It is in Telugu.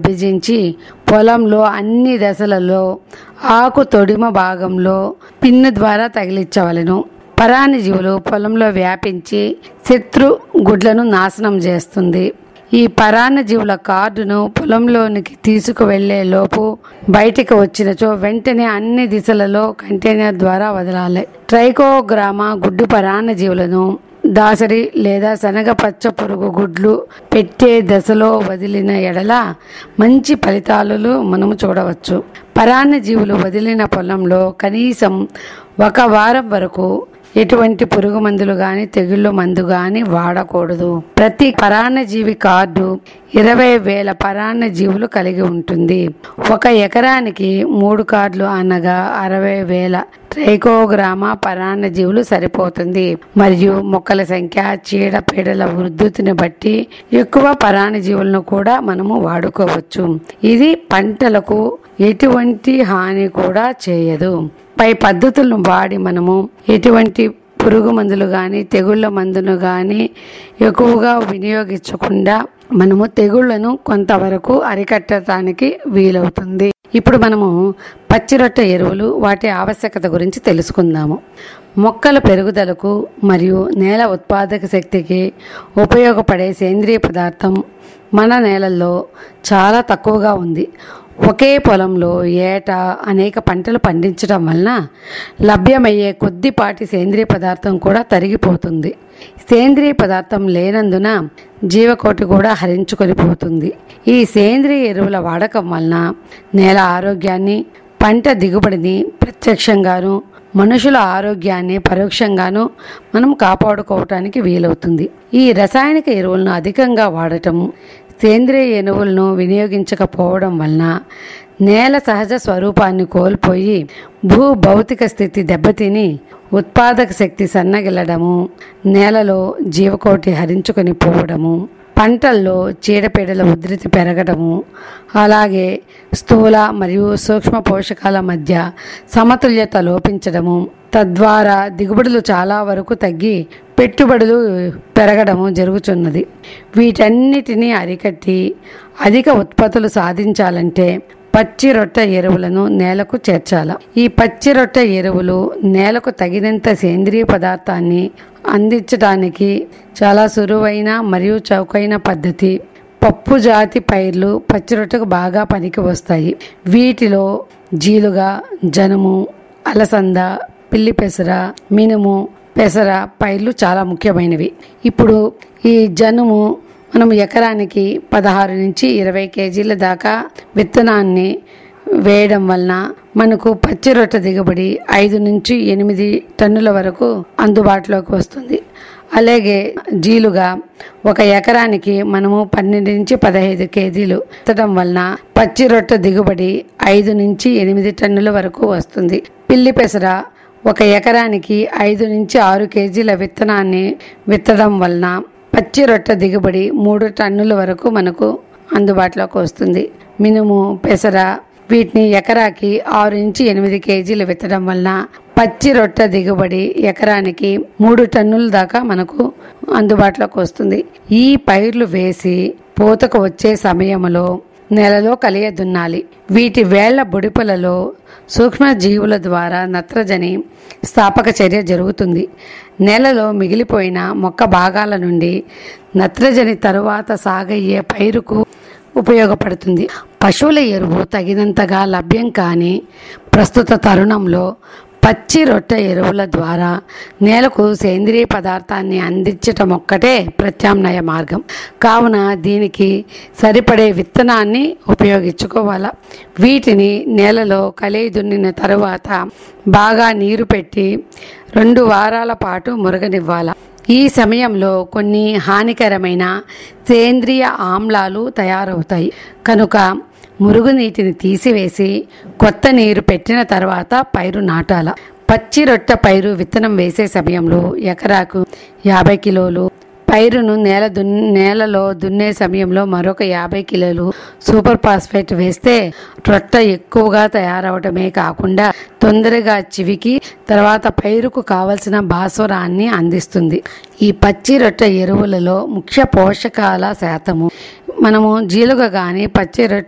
విభజించి పొలంలో అన్ని దశలలో ఆకు తొడిమ భాగంలో పిన్ను ద్వారా తగిలించవలెను పరాన్న జీవులు పొలంలో వ్యాపించి శత్రు గుడ్లను నాశనం చేస్తుంది ఈ పరాన్న జీవుల కార్డును పొలంలోనికి తీసుకువెళ్లే లోపు బయటికి వచ్చినచో వెంటనే అన్ని దిశలలో కంటైనర్ ద్వారా వదలాలి ట్రైకోగ్రామా గుడ్డు పరాన్న జీవులను దాసరి లేదా శనగ పచ్చ పురుగు గుడ్లు పెట్టే దశలో వదిలిన ఎడల మంచి ఫలితాలు మనము చూడవచ్చు పరాన్న జీవులు వదిలిన పొలంలో కనీసం ఒక వారం వరకు ఎటువంటి పురుగు మందులు గాని తెగుళ్ళు మందు గాని వాడకూడదు ప్రతి పరాన్నజీవి కార్డు ఇరవై వేల పరాన్న జీవులు కలిగి ఉంటుంది ఒక ఎకరానికి మూడు కార్డులు అనగా అరవై వేల ట్రైకోగ్రామా పరాన్న జీవులు సరిపోతుంది మరియు మొక్కల సంఖ్య చీడపీడల వృద్ధిని బట్టి ఎక్కువ పరాన్న జీవులను కూడా మనము వాడుకోవచ్చు ఇది పంటలకు ఎటువంటి హాని కూడా చేయదు పై పద్ధతులను వాడి మనము ఎటువంటి పురుగు మందులు కానీ తెగుళ్ళ మందును కానీ ఎక్కువగా వినియోగించకుండా మనము తెగుళ్లను కొంతవరకు అరికట్టడానికి వీలవుతుంది ఇప్పుడు మనము పచ్చిరొట్ట ఎరువులు వాటి ఆవశ్యకత గురించి తెలుసుకుందాము మొక్కల పెరుగుదలకు మరియు నేల ఉత్పాదక శక్తికి ఉపయోగపడే సేంద్రియ పదార్థం మన నేలల్లో చాలా తక్కువగా ఉంది ఒకే పొలంలో ఏటా అనేక పంటలు పండించడం వలన లభ్యమయ్యే కొద్దిపాటి సేంద్రియ పదార్థం కూడా తరిగిపోతుంది సేంద్రియ పదార్థం లేనందున జీవకోటి కూడా హరించుకొని పోతుంది ఈ సేంద్రియ ఎరువుల వాడకం వలన నేల ఆరోగ్యాన్ని పంట దిగుబడిని ప్రత్యక్షంగాను మనుషుల ఆరోగ్యాన్ని పరోక్షంగాను మనం కాపాడుకోవటానికి వీలవుతుంది ఈ రసాయనిక ఎరువులను అధికంగా వాడటం సేంద్రియ ఎరువులను వినియోగించకపోవడం వలన నేల సహజ స్వరూపాన్ని కోల్పోయి భూ భౌతిక స్థితి దెబ్బతిని ఉత్పాదక శక్తి సన్నగిల్లడము నేలలో జీవకోటి హరించుకొని పోవడము పంటల్లో చీడపీడల ఉధృతి పెరగడము అలాగే స్థూల మరియు సూక్ష్మ పోషకాల మధ్య సమతుల్యత లోపించడము తద్వారా దిగుబడులు చాలా వరకు తగ్గి పెట్టుబడులు పెరగడము జరుగుతున్నది వీటన్నిటినీ అరికట్టి అధిక ఉత్పత్తులు సాధించాలంటే పచ్చి రొట్టె ఎరువులను నేలకు చేర్చాల ఈ పచ్చి రొట్టె ఎరువులు నేలకు తగినంత సేంద్రియ పదార్థాన్ని అందించడానికి చాలా సులువైన మరియు చౌకైన పద్ధతి పప్పు జాతి పైర్లు పచ్చి రొట్టెకు బాగా పనికి వస్తాయి వీటిలో జీలుగా జనుము అలసంద పిల్లి పెసర మినుము పెసర పైర్లు చాలా ముఖ్యమైనవి ఇప్పుడు ఈ జనుము మనం ఎకరానికి పదహారు నుంచి ఇరవై కేజీల దాకా విత్తనాన్ని వేయడం వలన మనకు పచ్చి రొట్టె దిగుబడి ఐదు నుంచి ఎనిమిది టన్నుల వరకు అందుబాటులోకి వస్తుంది అలాగే జీలుగా ఒక ఎకరానికి మనము పన్నెండు నుంచి పదహైదు కేజీలు ఎత్తడం వలన పచ్చి రొట్టె దిగుబడి ఐదు నుంచి ఎనిమిది టన్నుల వరకు వస్తుంది పిల్లి పెసర ఒక ఎకరానికి ఐదు నుంచి ఆరు కేజీల విత్తనాన్ని విత్తడం వలన పచ్చి రొట్టె దిగుబడి మూడు టన్నుల వరకు మనకు అందుబాటులోకి వస్తుంది మినుము పెసర వీటిని ఎకరాకి ఆరు నుంచి ఎనిమిది కేజీలు విత్తడం వలన పచ్చి రొట్టె దిగుబడి ఎకరానికి మూడు టన్నుల దాకా మనకు అందుబాటులోకి వస్తుంది ఈ పైర్లు వేసి పూతకు వచ్చే సమయంలో నెలలో కలియ దున్నాలి వీటి వేళ్ల బుడిపలలో సూక్ష్మ జీవుల ద్వారా నత్రజని స్థాపక చర్య జరుగుతుంది నేలలో మిగిలిపోయిన మొక్క భాగాల నుండి నత్రజని తరువాత సాగయ్యే పైరుకు ఉపయోగపడుతుంది పశువుల ఎరువు తగినంతగా లభ్యం కాని ప్రస్తుత తరుణంలో పచ్చి రొట్టె ఎరువుల ద్వారా నేలకు సేంద్రియ పదార్థాన్ని అందించటం ఒక్కటే ప్రత్యామ్నాయ మార్గం కావున దీనికి సరిపడే విత్తనాన్ని ఉపయోగించుకోవాలా వీటిని నేలలో కలిగి దున్నిన తరువాత బాగా నీరు పెట్టి రెండు వారాల పాటు మురగనివ్వాల ఈ సమయంలో కొన్ని హానికరమైన సేంద్రియ ఆమ్లాలు తయారవుతాయి కనుక మురుగునీటిని తీసివేసి కొత్త నీరు పెట్టిన తర్వాత పైరు నాటాల పచ్చి రొట్టె పైరు విత్తనం వేసే సమయంలో ఎకరాకు యాభై కిలోలు పైరును నేల దున్ నేలలో దున్నే సమయంలో మరొక యాభై కిలోలు సూపర్ ఫాస్ఫేట్ వేస్తే రొట్టె ఎక్కువగా తయారవడమే కాకుండా తొందరగా చివికి తర్వాత పైరుకు కావలసిన భాస్వరాన్ని అందిస్తుంది ఈ పచ్చి రొట్టె ఎరువులలో ముఖ్య పోషకాల శాతము మనము జీలుగ కానీ పచ్చి రొట్టె